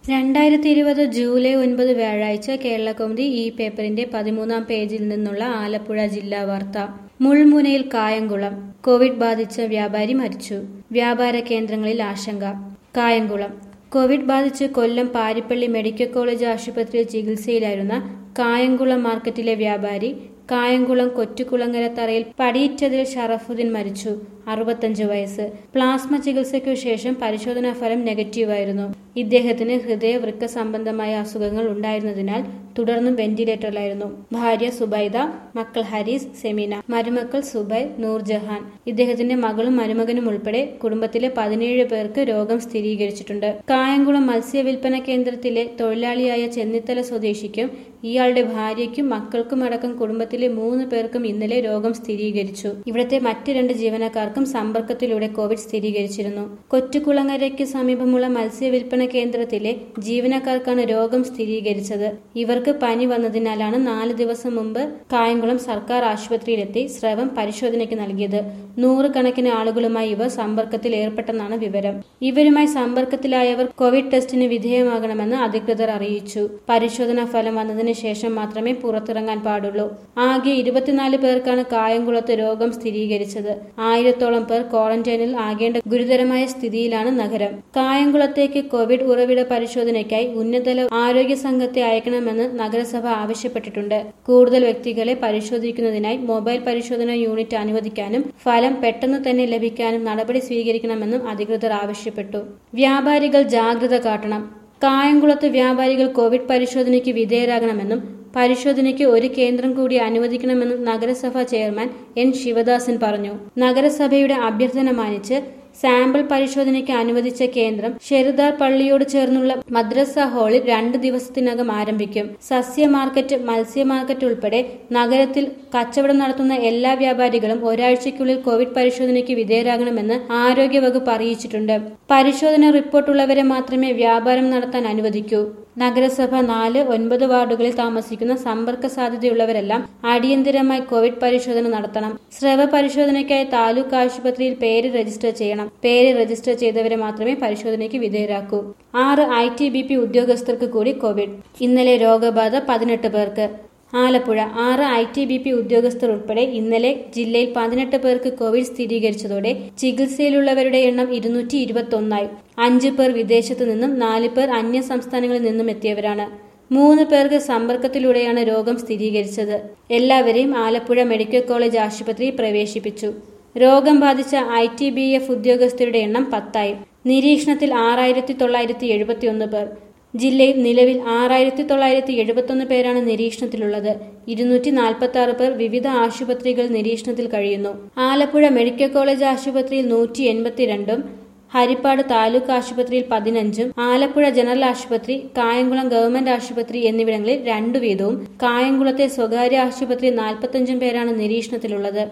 രണ്ടായിരത്തി ഇരുപത് ജൂലൈ ഒൻപത് വ്യാഴാഴ്ച കേരളകൗമുദി ഈ പേപ്പറിന്റെ പതിമൂന്നാം പേജിൽ നിന്നുള്ള ആലപ്പുഴ ജില്ലാ വാർത്ത മുൾമുനയിൽ കായംകുളം കോവിഡ് ബാധിച്ച വ്യാപാരി മരിച്ചു വ്യാപാര കേന്ദ്രങ്ങളിൽ ആശങ്ക കായംകുളം കോവിഡ് ബാധിച്ച് കൊല്ലം പാരിപ്പള്ളി മെഡിക്കൽ കോളേജ് ആശുപത്രിയിൽ ചികിത്സയിലായിരുന്ന കായംകുളം മാർക്കറ്റിലെ വ്യാപാരി കായംകുളം കൊറ്റുകുളങ്ങര തറയിൽ പടിയിറ്റതിൽ ഷറഫുദ്ദീൻ മരിച്ചു അറുപത്തഞ്ച് വയസ്സ് പ്ലാസ്മ ചികിത്സയ്ക്കു ശേഷം പരിശോധനാ ഫലം നെഗറ്റീവായിരുന്നു ഇദ്ദേഹത്തിന് ഹൃദയ വൃക്ക സംബന്ധമായ അസുഖങ്ങൾ ഉണ്ടായിരുന്നതിനാൽ തുടർന്നും വെന്റിലേറ്ററിലായിരുന്നു ഭാര്യ സുബൈദ മക്കൾ ഹരീസ് സെമീന മരുമക്കൾ സുബൈ നൂർജഹാൻ ഇദ്ദേഹത്തിന്റെ മകളും മരുമകനും ഉൾപ്പെടെ കുടുംബത്തിലെ പതിനേഴ് പേർക്ക് രോഗം സ്ഥിരീകരിച്ചിട്ടുണ്ട് കായംകുളം മത്സ്യ വിൽപ്പന കേന്ദ്രത്തിലെ തൊഴിലാളിയായ ചെന്നിത്തല സ്വദേശിക്കും ഇയാളുടെ ഭാര്യയ്ക്കും മക്കൾക്കും അടക്കം കുടുംബത്തിലെ മൂന്ന് പേർക്കും ഇന്നലെ രോഗം സ്ഥിരീകരിച്ചു ഇവിടത്തെ മറ്റ് രണ്ട് ജീവനക്കാർക്കും സമ്പർക്കത്തിലൂടെ കോവിഡ് സ്ഥിരീകരിച്ചിരുന്നു കൊറ്റുകുളങ്ങരയ്ക്ക് സമീപമുള്ള മത്സ്യ വിൽപ്പന കേന്ദ്രത്തിലെ ജീവനക്കാർക്കാണ് രോഗം സ്ഥിരീകരിച്ചത് ഇവർക്ക് പനി വന്നതിനാലാണ് നാല് ദിവസം മുമ്പ് കായംകുളം സർക്കാർ ആശുപത്രിയിലെത്തി സ്രവം പരിശോധനയ്ക്ക് നൽകിയത് നൂറുകണക്കിന് ആളുകളുമായി ഇവർ സമ്പർക്കത്തിൽ ഏർപ്പെട്ടെന്നാണ് വിവരം ഇവരുമായി സമ്പർക്കത്തിലായവർ കോവിഡ് ടെസ്റ്റിന് വിധേയമാകണമെന്ന് അധികൃതർ അറിയിച്ചു പരിശോധനാ ഫലം വന്നതിന് ശേഷം മാത്രമേ പുറത്തിറങ്ങാൻ പാടുള്ളൂ ആകെ ഇരുപത്തിനാല് പേർക്കാണ് കായംകുളത്ത് രോഗം സ്ഥിരീകരിച്ചത് ആയിരത്തോളം പേർ ക്വാറന്റൈനിൽ ആകേണ്ട ഗുരുതരമായ സ്ഥിതിയിലാണ് നഗരം കായംകുളത്തേക്ക് കോവിഡ് ഉറവിട പരിശോധനയ്ക്കായി ഉന്നതതല ആരോഗ്യ സംഘത്തെ അയക്കണമെന്ന് നഗരസഭ ആവശ്യപ്പെട്ടിട്ടുണ്ട് കൂടുതൽ വ്യക്തികളെ പരിശോധിക്കുന്നതിനായി മൊബൈൽ പരിശോധന യൂണിറ്റ് അനുവദിക്കാനും ഫലം പെട്ടെന്ന് തന്നെ ലഭിക്കാനും നടപടി സ്വീകരിക്കണമെന്നും അധികൃതർ ആവശ്യപ്പെട്ടു വ്യാപാരികൾ ജാഗ്രത കാട്ടണം കായംകുളത്ത് വ്യാപാരികൾ കോവിഡ് പരിശോധനയ്ക്ക് വിധേയരാകണമെന്നും പരിശോധനയ്ക്ക് ഒരു കേന്ദ്രം കൂടി അനുവദിക്കണമെന്നും നഗരസഭാ ചെയർമാൻ എൻ ശിവദാസൻ പറഞ്ഞു നഗരസഭയുടെ അഭ്യർത്ഥന മാനിച്ച് സാമ്പിൾ പരിശോധനയ്ക്ക് അനുവദിച്ച കേന്ദ്രം ഷെരുദാർ പള്ളിയോട് ചേർന്നുള്ള മദ്രസ ഹാളിൽ രണ്ട് ദിവസത്തിനകം ആരംഭിക്കും സസ്യ മാർക്കറ്റ് മത്സ്യ മാർക്കറ്റ് ഉൾപ്പെടെ നഗരത്തിൽ കച്ചവടം നടത്തുന്ന എല്ലാ വ്യാപാരികളും ഒരാഴ്ചയ്ക്കുള്ളിൽ കോവിഡ് പരിശോധനയ്ക്ക് വിധേയരാകണമെന്ന് ആരോഗ്യവകുപ്പ് അറിയിച്ചിട്ടുണ്ട് പരിശോധന റിപ്പോർട്ടുള്ളവരെ മാത്രമേ വ്യാപാരം നടത്താൻ അനുവദിക്കൂ നഗരസഭ നാല് ഒൻപത് വാർഡുകളിൽ താമസിക്കുന്ന സമ്പർക്ക സാധ്യതയുള്ളവരെല്ലാം അടിയന്തിരമായി കോവിഡ് പരിശോധന നടത്തണം സ്രവ പരിശോധനയ്ക്കായി താലൂക്ക് ആശുപത്രിയിൽ പേര് രജിസ്റ്റർ ചെയ്യണം പേര് രജിസ്റ്റർ ചെയ്തവരെ മാത്രമേ പരിശോധനയ്ക്ക് വിധേയരാക്കൂ ആറ് ഐ ടി ബി പി ഉദ്യോഗസ്ഥർക്ക് കൂടി കോവിഡ് ഇന്നലെ രോഗബാധ പതിനെട്ട് പേർക്ക് ആലപ്പുഴ ആറ് ഐ ടി ബി പി ഉദ്യോഗസ്ഥർ ഉൾപ്പെടെ ഇന്നലെ ജില്ലയിൽ പതിനെട്ട് പേർക്ക് കോവിഡ് സ്ഥിരീകരിച്ചതോടെ ചികിത്സയിലുള്ളവരുടെ എണ്ണം ഇരുന്നൂറ്റി ഇരുപത്തൊന്നായി അഞ്ച് പേർ വിദേശത്തു നിന്നും നാല് പേർ അന്യ സംസ്ഥാനങ്ങളിൽ നിന്നും എത്തിയവരാണ് മൂന്ന് പേർക്ക് സമ്പർക്കത്തിലൂടെയാണ് രോഗം സ്ഥിരീകരിച്ചത് എല്ലാവരെയും ആലപ്പുഴ മെഡിക്കൽ കോളേജ് ആശുപത്രിയിൽ പ്രവേശിപ്പിച്ചു രോഗം ബാധിച്ച ഐ ടി ബി എഫ് ഉദ്യോഗസ്ഥരുടെ എണ്ണം പത്തായി നിരീക്ഷണത്തിൽ ആറായിരത്തി തൊള്ളായിരത്തി എഴുപത്തിയൊന്ന് പേർ ജില്ലയിൽ നിലവിൽ ആറായിരത്തി തൊള്ളായിരത്തി എഴുപത്തൊന്ന് പേരാണ് നിരീക്ഷണത്തിലുള്ളത് ഇരുന്നൂറ്റി നാൽപ്പത്തി ആറ് പേർ വിവിധ ആശുപത്രികൾ നിരീക്ഷണത്തിൽ കഴിയുന്നു ആലപ്പുഴ മെഡിക്കൽ കോളേജ് ആശുപത്രിയിൽ നൂറ്റി എൺപത്തിരണ്ടും ഹരിപ്പാട് താലൂക്ക് ആശുപത്രിയിൽ പതിനഞ്ചും ആലപ്പുഴ ജനറൽ ആശുപത്രി കായംകുളം ഗവൺമെന്റ് ആശുപത്രി എന്നിവിടങ്ങളിൽ രണ്ടു വീതവും കായംകുളത്തെ സ്വകാര്യ ആശുപത്രി നാൽപ്പത്തഞ്ചും പേരാണ് നിരീക്ഷണത്തിലുള്ളത്